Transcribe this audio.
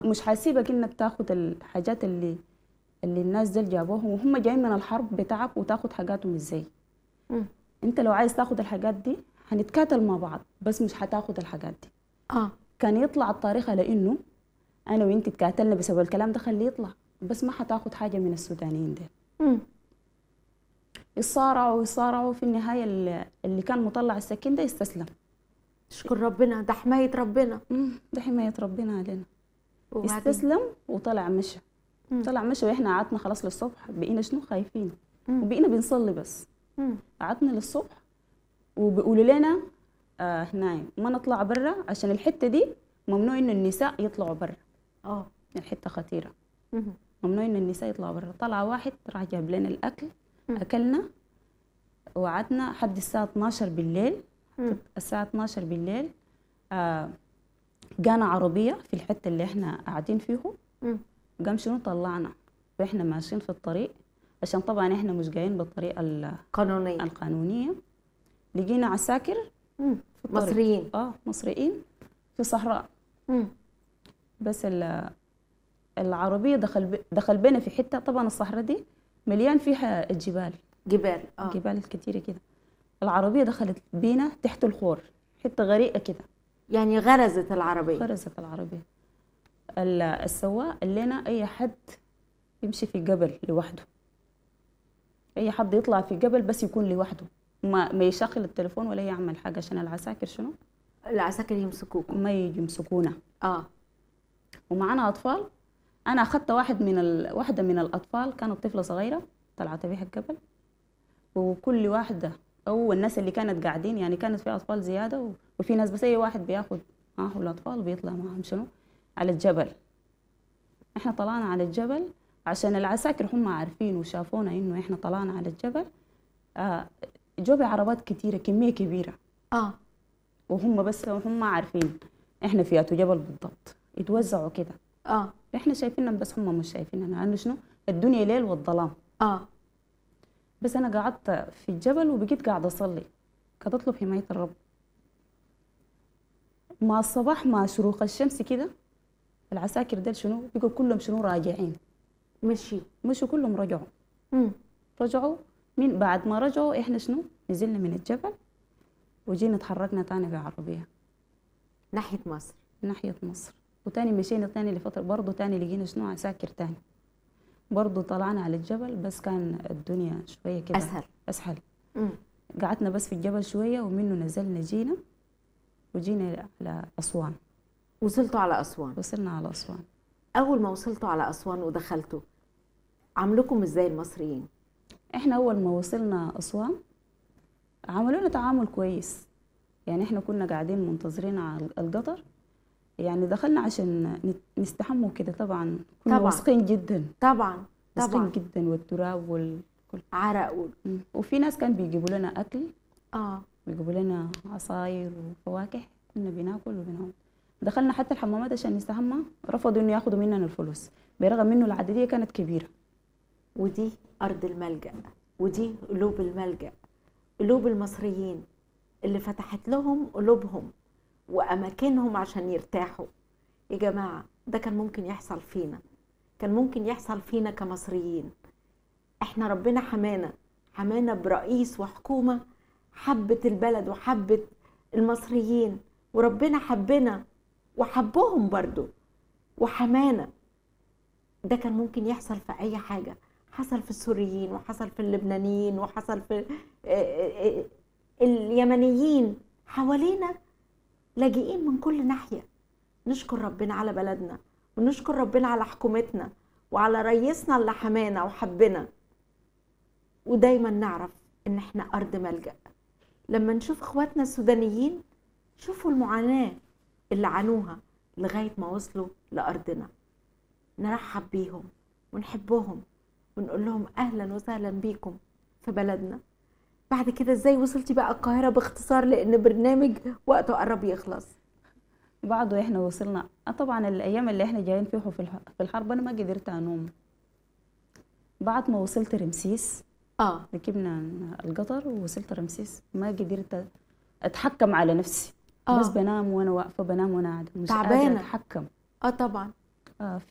مش حاسيبك انك تاخد الحاجات اللي اللي الناس دول جابوهم وهم جايين من الحرب بتعب وتاخد حاجاتهم ازاي مم. انت لو عايز تاخد الحاجات دي هنتكاتل مع بعض بس مش هتاخد الحاجات دي اه كان يطلع الطريق على انه انا وانت تكاتلنا بسبب الكلام ده خليه يطلع بس ما حتاخد حاجه من السودانيين دي مم. يصارعوا يصارعوا في النهايه اللي اللي كان مطلع السكين ده يستسلم اشكر ربنا ده حمايه ربنا مم، ده حمايه ربنا علينا وبعدين استسلم وطلع مشى مم. طلع مشى واحنا قعدنا خلاص للصبح بقينا شنو خايفين مم. وبقينا بنصلي بس مم. قعدنا للصبح وبيقولوا لنا آه نايم ما نطلع برا عشان الحته دي ممنوع ان النساء يطلعوا برا اه الحته خطيره مم. ممنوع ان النساء يطلعوا برا طلع واحد راح جاب لنا الاكل مم. اكلنا وقعدنا حد الساعه 12 بالليل مم. الساعه 12 بالليل آه جانا عربيه في الحته اللي احنا قاعدين فيه مم. قام شنو طلعنا واحنا ماشيين في الطريق عشان طبعا احنا مش جايين بالطريقه ال- قانونيه القانونيه لقينا عساكر مم. في الطريق. مصريين اه مصريين في صحراء مم. بس ال- العربيه دخل ب... دخل بينا في حته طبعا الصحراء دي مليان فيها الجبال جبال اه جبال كتيره كده العربيه دخلت بينا تحت الخور حته غريقه كده يعني غرزت العربيه فرزت العربيه ال- السواق قال لنا اي حد يمشي في الجبل لوحده اي حد يطلع في الجبل بس يكون لوحده ما ما يشغل التليفون ولا يعمل حاجه عشان العساكر شنو العساكر يمسكوكم ما يجي يمسكونا اه ومعانا اطفال انا اخذت واحد من ال... واحده من الاطفال كانت طفله صغيره طلعت بيها الجبل وكل واحده او الناس اللي كانت قاعدين يعني كانت في اطفال زياده و... وفي ناس بس اي واحد بياخد معه الاطفال بيطلع معهم شنو على الجبل احنا طلعنا على الجبل عشان العساكر هم عارفين وشافونا انه احنا طلعنا على الجبل آه جو بعربات كتيره كميه كبيره اه وهم بس هم عارفين احنا في اتو جبل بالضبط يتوزعوا كده اه احنا شايفينهم بس هم مش شايفيننا لانه شنو الدنيا ليل والظلام اه بس انا قعدت في الجبل وبقيت قاعده اصلي كنت اطلب حمايه الرب مع الصباح مع شروق الشمس كده العساكر دول شنو بقوا كلهم شنو راجعين مشي مشوا كلهم رجعوا مم. رجعوا من بعد ما رجعوا احنا شنو نزلنا من الجبل وجينا اتحركنا تاني بعربيه ناحيه مصر ناحية مصر وتاني مشينا تاني لفترة برضه تاني لقينا شنو عساكر تاني برضه طلعنا على الجبل بس كان الدنيا شوية كده اسهل أسهل مم. قعدنا بس في الجبل شوية ومنه نزلنا جينا وجينا على أسوان وصلتوا على اسوان وصلنا على أسوان اول ما وصلتوا على اسوان ودخلتوا عاملوكم ازاي المصريين احنا أول ما وصلنا أسوان عملونا تعامل كويس يعني احنا كنا قاعدين منتظرين على القطر يعني دخلنا عشان نت- نستحموا كده طبعا كنا طبعاً. واثقين جدا طبعا واثقين طبعا جدا والتراب وال... عرق و... مم. وفي ناس كان بيجيبوا لنا اكل اه بيجيبوا لنا عصاير وفواكه كنا بناكل وبنعمل دخلنا حتى الحمامات عشان نستحمى رفضوا انه ياخدوا مننا الفلوس برغم انه العدديه كانت كبيره ودي ارض الملجا ودي قلوب الملجا قلوب المصريين اللي فتحت لهم قلوبهم واماكنهم عشان يرتاحوا يا جماعه ده كان ممكن يحصل فينا كان ممكن يحصل فينا كمصريين احنا ربنا حمانا حمانا برئيس وحكومه حبت البلد وحبت المصريين وربنا حبنا وحبهم برضو وحمانا ده كان ممكن يحصل في اي حاجه حصل في السوريين وحصل في اللبنانيين وحصل في آه، آه، آه، اليمنيين حوالينا لاجئين من كل ناحيه نشكر ربنا على بلدنا ونشكر ربنا على حكومتنا وعلى رئيسنا اللي حمانا وحبنا ودايما نعرف ان احنا ارض ملجا لما نشوف اخواتنا السودانيين شوفوا المعاناه اللي عانوها لغايه ما وصلوا لارضنا نرحب بيهم ونحبهم ونقول لهم اهلا وسهلا بيكم في بلدنا بعد كده ازاي وصلتي بقى القاهره باختصار لان برنامج وقته قرب يخلص بعده احنا وصلنا آه طبعا الايام اللي احنا جايين فيه في الح- في الحرب انا ما قدرت انوم بعد ما وصلت رمسيس اه ركبنا القطر ووصلت رمسيس ما قدرت اتحكم على نفسي آه. بس بنام وانا واقفه بنام وانا قاعده مش تعبانة. قادره اتحكم اه طبعا آه